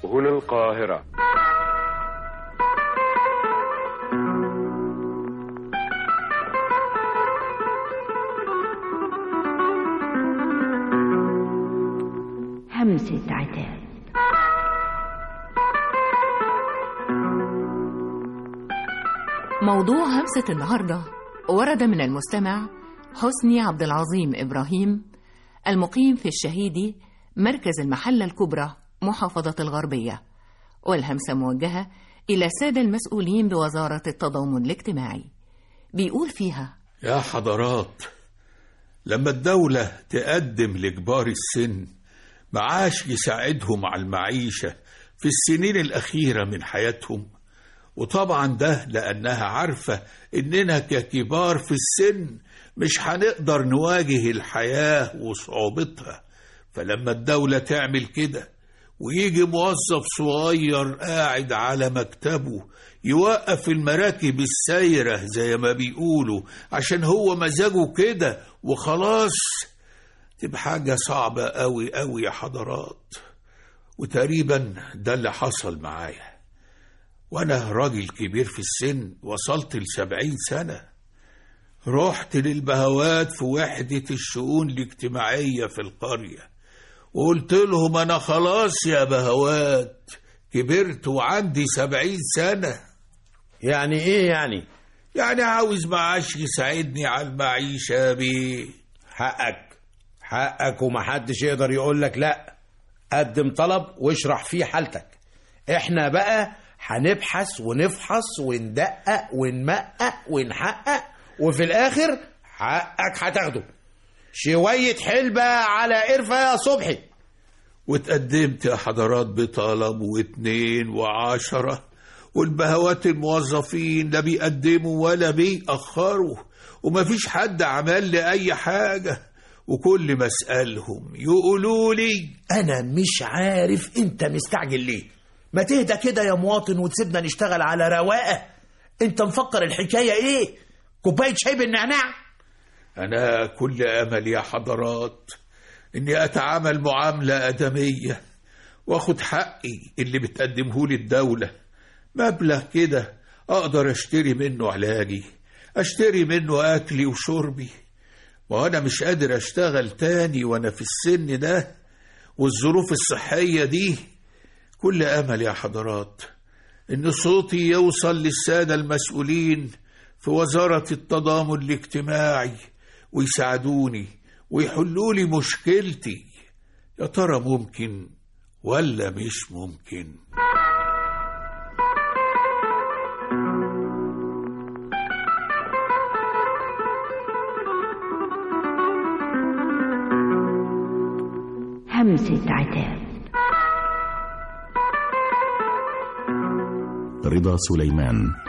هنا القاهرة همسة عتاب موضوع همسة النهاردة ورد من المستمع حسني عبد العظيم إبراهيم المقيم في الشهيدي مركز المحلة الكبرى محافظة الغربية والهمسة موجهة إلى السادة المسؤولين بوزارة التضامن الاجتماعي بيقول فيها يا حضرات لما الدولة تقدم لكبار السن معاش يساعدهم على المعيشة في السنين الأخيرة من حياتهم وطبعا ده لأنها عارفة إننا ككبار في السن مش هنقدر نواجه الحياة وصعوبتها فلما الدولة تعمل كده ويجي موظف صغير قاعد على مكتبه يوقف المراكب السايرة زي ما بيقولوا عشان هو مزاجه كده وخلاص تبقى حاجة صعبة أوي أوي يا حضرات وتقريبا ده اللي حصل معايا وأنا راجل كبير في السن وصلت لسبعين سنة رحت للبهوات في وحدة الشؤون الاجتماعية في القرية وقلت لهم أنا خلاص يا بهوات كبرت وعندي سبعين سنة يعني ايه يعني يعني عاوز معاش يساعدني على المعيشة يا بيه حقك حقك ومحدش يقدر يقول لك لا قدم طلب واشرح فيه حالتك احنا بقى هنبحث ونفحص وندقق ونمقق ونحقق وفي الاخر حقك هتاخده شوية حلبة على قرفة يا صبحي واتقدمت يا حضرات بطلب واتنين وعشرة والبهوات الموظفين لا بيقدموا ولا بيأخروا ومفيش حد عمل لي أي حاجة وكل ما أسألهم يقولوا لي انا مش عارف انت مستعجل ليه ما تهدى كده يا مواطن وتسيبنا نشتغل على رواقه انت مفكر الحكايه ايه كوبايه شاي بالنعناع أنا كل أمل يا حضرات إني أتعامل معاملة آدمية وأخد حقي اللي بتقدمه لي الدولة مبلغ كده أقدر أشتري منه علاجي أشتري منه أكلي وشربي وأنا مش قادر أشتغل تاني وأنا في السن ده والظروف الصحية دي كل أمل يا حضرات إن صوتي يوصل للسادة المسؤولين في وزارة التضامن الاجتماعي ويساعدوني ويحلوا لي مشكلتي يا ترى ممكن ولا مش ممكن همسة عتاب رضا سليمان